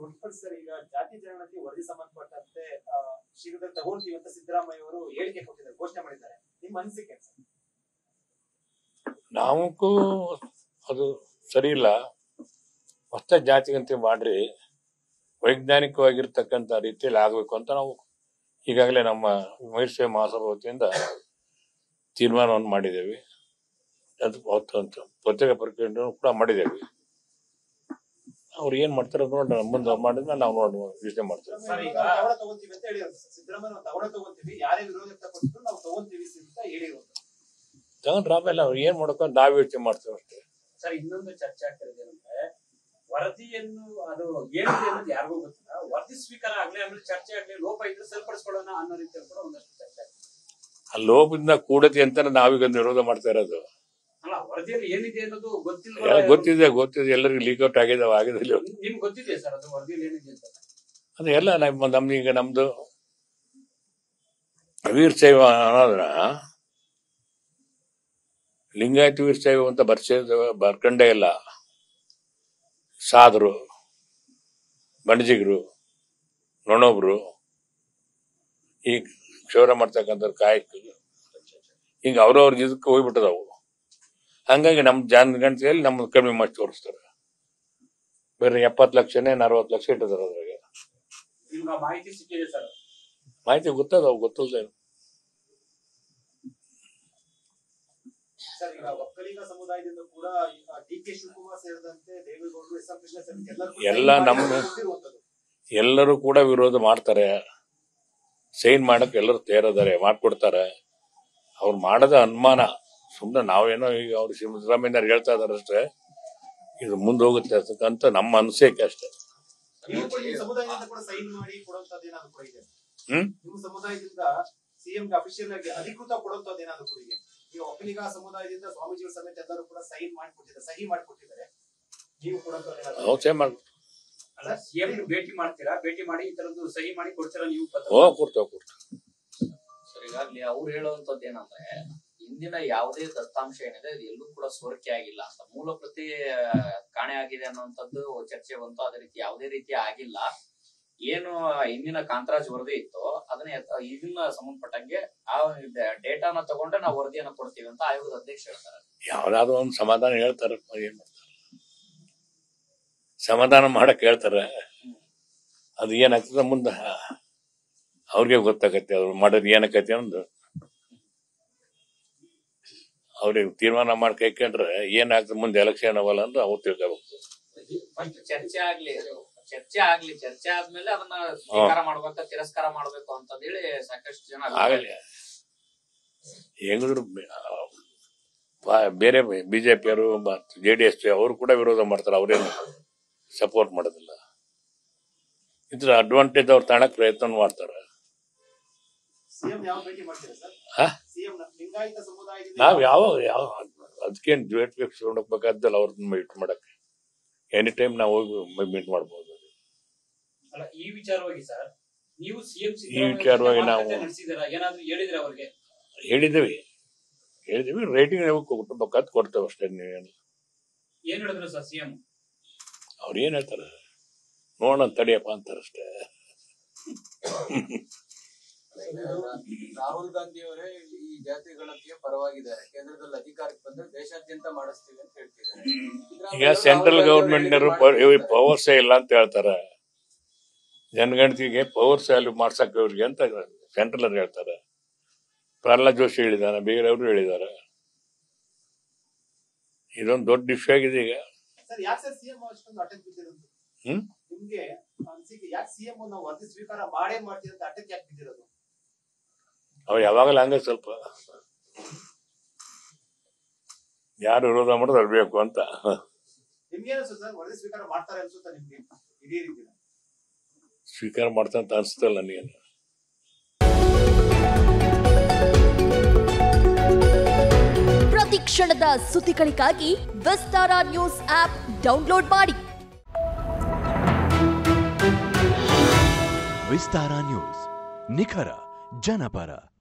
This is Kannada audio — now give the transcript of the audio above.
ಹೊರತುಪಡಿಸಿ ಈಗ ಜಾತಿ ಜನಗಣತಿ ವರದಿ ಸಂಬಂಧಪಟ್ಟಂತೆ ಆ, ಶೀಘ್ರದಲ್ಲಿ ತಗೊಳ್ತೀವಿ ಅಂತ ಸಿದ್ದರಾಮಯ್ಯ ಅವರು ಹೇಳಿಕೆ ಕೊಟ್ಟಿದ್ದಾರೆ ಘೋಷಣೆ ಮಾಡಿದ್ದಾರೆ ನಿಮ್ಮ ಅನಿಸಿಕೆ ಸರ್ ನಾವಕ್ಕೂ ಅದು ಸರಿ ಇಲ್ಲ ಹೊಸ ಜಾತಿಗಂತೆ ಮಾಡ್ರಿ ವೈಜ್ಞಾನಿಕವಾಗಿರ್ತಕ್ಕಂಥ ರೀತಿಯಲ್ಲಿ ಆಗಬೇಕು ಅಂತ ನಾವು ಈಗಾಗಲೇ ನಮ್ಮ ಮೈಸೂರು ಮಹಾಸಭಾ ವತಿಯಿಂದ ತೀರ್ಮಾನವನ್ನು ಮಾಡಿದ್ದೇವೆ ಅದು ಅವತ್ತು ಅಂತ ಪತ್ರಿಕಾ ಪ್ರಕಟಣೆ ಕೂಡ ಮಾಡಿದ್ದೇವೆ ಅವ್ರು ಏನ್ ಮಾಡ್ತಾರೆ ನೋಡೋಣ ಮುಂದೆ ಮಾಡಿದ್ಮೇಲೆ ನಾವು ನೋಡಿ ಯೋಚನೆ ಮಾಡ್ತೇವೆ ಸರ್ ಈಗ ತಗೊಳ ತಗೊಂತೀವಿ ಅಂತ ಹೇಳಿರೋದು ಸರ್. ಸಿದ್ದರಾಮಯ್ಯ ನಾವು ತಗೊಳ ತಗೊಂತೀವಿ ಯಾರೇ ವಿರೋಧ ವ್ಯಕ್ತಪಡಿಸಿದ್ರು ನಾವು ತಗೊಂತೀವಿ ಅಂತ ಹೇಳಿರೋದು ತಗೊಂಡ್ರೆ ಆಮೇಲೆ ಅವ್ರು ಏನ್ ಮಾಡ್ಕೊಂಡು ನಾವು ಯೋಚನೆ ಮಾಡ್ತೇವೆ ಅಷ್ಟೇ ಸರ್ ಇನ್ನೊಂದು ಚರ್ಚೆ ಆಗ್ತಿರೋದು ಏನಂದ್ರೆ ವರದಿಯನ್ನು ಅದು ಏನಿದೆ ಅನ್ನೋದು ಯಾರಿಗೂ ಗೊತ್ತಿಲ್ಲ ವರದಿ ಸ್ವೀಕಾರ ಆಗ್ಲಿ ಆಮೇಲೆ ಚರ್ಚೆ ಆಗ್ಲಿ ಲೋಪ ಇದ್ರೆ ಸರಿಪಡಿಸ್ಕೊಳ್ಳೋಣ ಅನ್ನೋ ರೀತಿಯಲ್ಲಿ ಕೂಡ ಒಂದಷ್ಟು ಚರ್ಚೆ ಆಗ್ತಿದೆ. ಆ ಲೋಪದಿಂದ ಕೂಡತಿ ಅಂತ ನಾವೀಗ ವಿರೋಧ ಮಾಡ್ತಾ ಇರೋದು ಅಲ್ಲ ವರದಿಯಲ್ಲಿ ಏನಿದೆ ಅನ್ನೋದು ಎಲ್ಲ ಗೊತ್ತಿಲ್ಲ ಗೊತ್ತಿದೆ ಗೊತ್ತಿದೆ ಎಲ್ಲರಿಗೂ ಲೀಕ್ಔಟ್ ಆಗಿದಾವ ಆಗಿದಿಲ್ಲ ನಿಮ್ಗೆ ಗೊತ್ತಿದೆ ಸರ್ ಅದು ವರದಿಯಲ್ಲಿ ಏನಿದೆ ಅಂತ ಅದು ಎಲ್ಲ ನಮ್ಮ ನಮ್ದೀಗ ನಮ್ದು ವೀರಶೈವ ಅನ್ನೋದ್ರ ಲಿಂಗಾಯತ ವೀರಶೈವ ಅಂತ ಬರ್ಸೇ ಬರ್ಕಂಡೇ ಇಲ್ಲ ಸಾಧರು ಬಣಜಿಗರು ನೊಣೊಬ್ರು ಈ ಕ್ಷೌರ ಮಾಡ್ತಕ್ಕಂಥ ಕಾಯಕ ಹಿಂಗ ಅವ್ರವ್ರ ಇದಕ್ಕೆ ಹೋಗ್ಬಿಟ್ಟದವು ಹಂಗಾಗಿ ನಮ್ ಜನಗಣತಿಯಲ್ಲಿ ನಮ್ದು ಕಡಿಮೆ ಮಾಡಿ ತೋರಿಸ್ತಾರೆ ಬೇರೆ ಎಪ್ಪತ್ತು ಲಕ್ಷನೇ ನಲ್ವತ್ತು ಲಕ್ಷ ಇಟ್ಟಿದ್ದಾರೆ ಅದ್ರಾಗ ನಿಮ್ಗೆ ಆ ಮಾಹಿತಿ ಸಿಕ್ಕಿದೆ ಸರ್ ಮಾಹಿತಿ ಗೊತ್ತದ ಗೊತ್ತಿಲ್ಲದೆ ಸರ್ ಈಗ ಒಕ್ಕಲಿಗ ಸಮುದಾಯದಿಂದ ಕೂಡ ಡಿ ಕೆ ಶಿವಕುಮಾರ್ ಸೇರಿದಂತೆ ದೇವೇಗೌಡರು ಎಸ್ ಎಂ ಕೃಷ್ಣ ಸೇರಿದಂತೆ ಎಲ್ಲರೂ ಕೂಡ ಎಲ್ಲ ಸಹಿ ಮಾಡಿ ನಮ್ಮ- ಕೊಟ್ಟಿರುವಂತದ್ದು. ಎಲ್ಲರೂ ಕೂಡ ವಿರೋಧ ಮಾಡ್ತಾರೆ ಸೈನ್ ಮಾಡಕ್ ಎಲ್ಲರೂ ತಯಾರಿದ್ದಾರೆ ಮಾಡ್ಕೊಡ್ತಾರೆ ಅವ್ರು ಮಾಡದ ಅನುಮಾನ ಸುಮ್ಮನೆ ನಾವೇನೋ ಈಗ ಅವ್ರು ಸಿದ್ದರಾಮಯ್ಯ ಹೇಳ್ತಾ ಇದಾರೆ ಅಷ್ಟೇ ಇದು ಮುಂದೆ ಹೋಗುತ್ತೆ ಅಂತ ನಮ್ಮ ಅನಿಸಿಕೆ ಅಷ್ಟೇ ನೀವು ಕೂಡ ನಿಮ್ಮ ಸಮುದಾಯದಿಂದ ಕೂಡ ಸೈನ್ ಮಾಡಿ ಕೊಡುವಂತದ್ದು ಏನಾದ್ರು ಕೂಡ ಇದೆ ಹ್ಮ್ ನಿಮ್ಮ ಸಮುದಾಯದಿಂದ ಸಿಎಂ ಅಫಿಷಿಯಲ್ ಆಗಿ ಅಧಿಕೃತ ಕೊಡುವಂತದ್ದು ಏನಾದ್ರು ಕೂಡ ಇದೆ ಈಗ ಒಕ್ಕಲಿಗ ಸಮುದಾಯದಿಂದ ಸ್ವಾಮೀಜಿಗಳ ಸಮೇತ ಎಲ್ಲರೂ ಕೂಡ ಸೈನ್ ಮಾಡಿಕೊಟ್ಟಿದ್ದಾರೆ ಸಹಿ ಮಾಡಿಕೊಟ್ಟಿದ್ದಾರೆ ನೀವು ಕೊಡುವಂತದ್ದು ಏನಾದ್ರು ನಾವು ಸೇ ಮಾಡಿ ಅಲ್ಲ ಸಿಎಂ ಭೇಟಿ ಮಾಡ್ತೀರಾ ಭೇಟಿ ಮಾಡಿ ಈ ತರದ್ದು ಸಹಿ ಮಾಡಿ ಕೊಡ್ತೀರಾ ನೀವು ಪತ್ರ ಹೋ ಕೊಡ್ತೇವೆ ಕೊಡ್ತೇವೆ ಸರ್ ಈಗಾಗ್ಲೇ ಅವ್ರು ಹೇಳುವಂತದ್ದು ಏನಂದ್ರೆ ಇಂದಿನ ಯಾವುದೇ ದತ್ತಾಂಶ ಏನಿದೆ ಅದು ಎಲ್ಲೂ ಕೂಡ ಸೋರಿಕೆ ಆಗಿಲ್ಲ ಅಂತ ಮೂಲ ಪ್ರತಿ ಆ, ಕಾಣೆ ಆಗಿದೆ ಅನ್ನುವಂಥದ್ದು ಚರ್ಚೆ ಬಂತು ಅದೇ ರೀತಿ ಯಾವುದೇ ರೀತಿ ಆಗಿಲ್ಲ ಏನು ಹಿಂದಿನ ಕಾಂತರಾಜ್ ವರದಿ ಇತ್ತು ಅದನ್ನ ಎತ್ತ- ಇದನ್ನ ಸಂಬಂಧಪಟ್ಟಂಗೆ ಆ ಡೇಟಾನ ತಗೊಂಡ್ರೆ ನಾವು ವರದಿಯನ್ನ ಕೊಡ್ತೀವಿ ಅಂತ ಆಯೋಗದ ಅಧ್ಯಕ್ಷ ಹೇಳ್ತಾರೆ ಯಾವ್ದಾದ್ರು ಒಂದು ಸಮಾಧಾನ ಹೇಳ್ತಾರೆ ಏನ್ ಮಾಡ್ತಾರೆ ಸಮಾಧಾನ ಮಾಡಕ್ ಹೇಳ್ತಾರೆ ಅದು ಏನಾಗ್ತದ ಮುಂದೆ ಅವ್ರಿಗೆ ಗೊತ್ತಾಗತ್ತೆ ಅವ್ರು ಮಾಡೋದು ಏನಕ್ಕೈತಿ ಅನ್ನೋದು ಅವ್ರಿಗೆ ತೀರ್ಮಾನ ಮಾಡಿ ಕೈಕೊಂಡ್ರೆ ಏನಾಗ್ತದೆ ಮುಂದೆ ಎಲೆಕ್ಷನ್ ಅವಲ್ಲ ಅಂದ್ರೆ ಅವ್ರು ತಿಳ್ಕೋಬೇಕು ಫಸ್ಟ್ ಚರ್ಚೆ ಆಗ್ಲಿ ಚರ್ಚೆ ಆಗ್ಲಿ ಚರ್ಚೆ ಆದ್ಮೇಲೆ ಅದನ್ನ ಸ್ವೀಕಾರ ಮಾಡ್ಬೇಕು ತಿರಸ್ಕಾರ ಮಾಡ್ಬೇಕು ಅಂತ ಹೇಳಿ ಸಾಕಷ್ಟು ಜನ ಆಗಲಿ ಹೆಂಗಿದ್ರು ಬೆ- ಬಾ- ಬೇರೆ ಬಿಜೆಪಿಯವರು ಮತ್ತು ಜೆ ಡಿ ಎಸ್ ಅವರು ಕೂಡ ವಿರೋಧ ಮಾಡ್ತಾರೆ ಅವ್ರೇನು ಸಪೋರ್ಟ್ ಮಾಡೋದಿಲ್ಲ ಇದ್ರ ಅಡ್ವಾಂಟೇಜ್ ಅವ್ರು ತಾಣಕ್ ಪ್ರಯತ್ನ ಮಾಡ್ತಾರೆ ಸಿಎಂ ಯಾವ ಭೇಟಿ ಮಾಡ್ತೀರಾ ಸರ್ ಹಾ? ಸಿಎಂ ಲಿಂಗಾಯತ ಸಮುದಾಯದಿಂದ ನಾವ್ ಯಾವ ಯಾವ ಅದಕ್ಕೇನು ಡ್ಯೂಯೇಟ್ ಹೋಗ್ಬೇಕಾದ್ದಲ್ಲ ಅವ್ರನ್ನ ಮೀಟ್ ಮಾಡಕ್ಕೆ ಎನಿ ಟೈಮ್ ನಾವು ಹೋಗಿ ಮೀಟ್ ಮಾಡ್ಬೋದು ಅಲ್ಲ ಈ ವಿಚಾರವಾಗಿ ಸರ್ ನೀವು ಸಿಎಂ ಈ ವಿಚಾರವಾಗಿ ನಾವು- ನಡೆಸಿದಾರ ಏನಾದ್ರು ಹೇಳಿದ್ರೆ ಅವ್ರಿಗೆ ಹೇಳಿದ್ದೀವಿ ಹೇಳಿದ್ದೀವಿ ರೇಟಿಂಗ್ ನೀವು ಕೊಟ್ಬೇಕಾದ್ ಕೊಡ್ತೇವೆ ಅಷ್ಟೇ ನೀವೇನು ಏನ್ ಹೇಳಿದ್ರು ಸರ್ ಸಿಎಂ ಅವ್ರು ಏನ್ ಹೇಳ್ತಾರೆ ನೋಡೋಣ ತಡಿಯಪ್ಪ ಅಂತಾರೆ ಅಷ್ಟೇ ರಾಹುಲ್ ಗಾಂಧಿ ಅವರೇ ಈ ಜಾತಿ ಗಣತಿಯ ಪರವಾಗಿದ್ದಾರೆ ಕೇಂದ್ರದಲ್ಲಿ ಅಧಿಕಾರಕ್ಕೆ ಬಂದ್ರೆ ದೇಶಾದ್ಯಂತ ಮಾಡಿಸ್ತೀವಿ ಅಂತ ಹೇಳ್ತಿದ್ದಾರೆ ಈಗ ಸೆಂಟ್ರಲ್ ಗೌರ್ಮೆಂಟ್ ಪವರ್ಸೇ ಇಲ್ಲ ಅಂತ ಹೇಳ್ತಾರೆ ಜನಗಣತಿಗೆ ಪವರ್ಸ್ ಅಲ್ಲಿ ಮಾಡ್ಸಕ್ ಇವ್ರಿಗೆ ಅಂತ ಸೆಂಟ್ರಲ್ ಅವ್ರು ಹೇಳ್ತಾರೆ ಪ್ರಹ್ಲಾದ್ ಜೋಶಿ ಹೇಳಿದಾನೆ ಬೇರೆ ಅವರು ಹೇಳಿದ್ದಾರೆ ಇದೊಂದು ದೊಡ್ಡ ಇಶ್ಯೂ ಆಗಿದೆ ಈಗ ಸರ್ ಯಾಕೆ ಸರ್ ಸಿಎಂ ಅಷ್ಟೊಂದು ಅಟಕ್ ಬಿದ್ದಿರೋದು ಹ್ಮ್? ನಿಮ್ಗೆ ಅನ್ಸಿಕೆ ಯಾಕೆ ಸಿಎಂ ನಾವು ವರದಿ ಸ್ವೀಕಾರ ಮಾಡೇ ಮಾಡ್ತೀವಿ ಅಂತ ಅಟಕ್ ಯಾಕೆ ಬಿದ್ದಿರೋದು ಅವ್ರು ಯಾವಾಗಲೂ ಹಂಗೆ ಸ್ವಲ್ಪ ಯಾರು ವಿರೋಧ ಮಾಡೋದು ಅವ್ರು ಬೇಕು ಅಂತ ನಿಮ್ಗೆ ಅನ್ಸುತ್ತೆ ಸರ್ ವರದಿ ಸ್ವೀಕಾರ ಮಾಡ್ತಾರೆ ಅನ್ಸುತ್ತಾ ನಿಮ್ಗೆ ಇಡೀ ರೀತಿನ ಸ್ವೀಕಾರ ಮಾಡ್ತಂತ ಅನ್ಸ್ತಲ್ಲ ನನಗೇನು ಪ್ರತಿ ಕ್ಷಣದ ಸುದ್ದಿಗಳಿಗಾಗಿ ವಿಸ್ತಾರ ನ್ಯೂಸ್ ಆಪ್ ಡೌನ್ಲೋಡ್ ಮಾಡಿ ವಿಸ್ತಾರ ನ್ಯೂಸ್ ನಿಖರ ಜನಪರ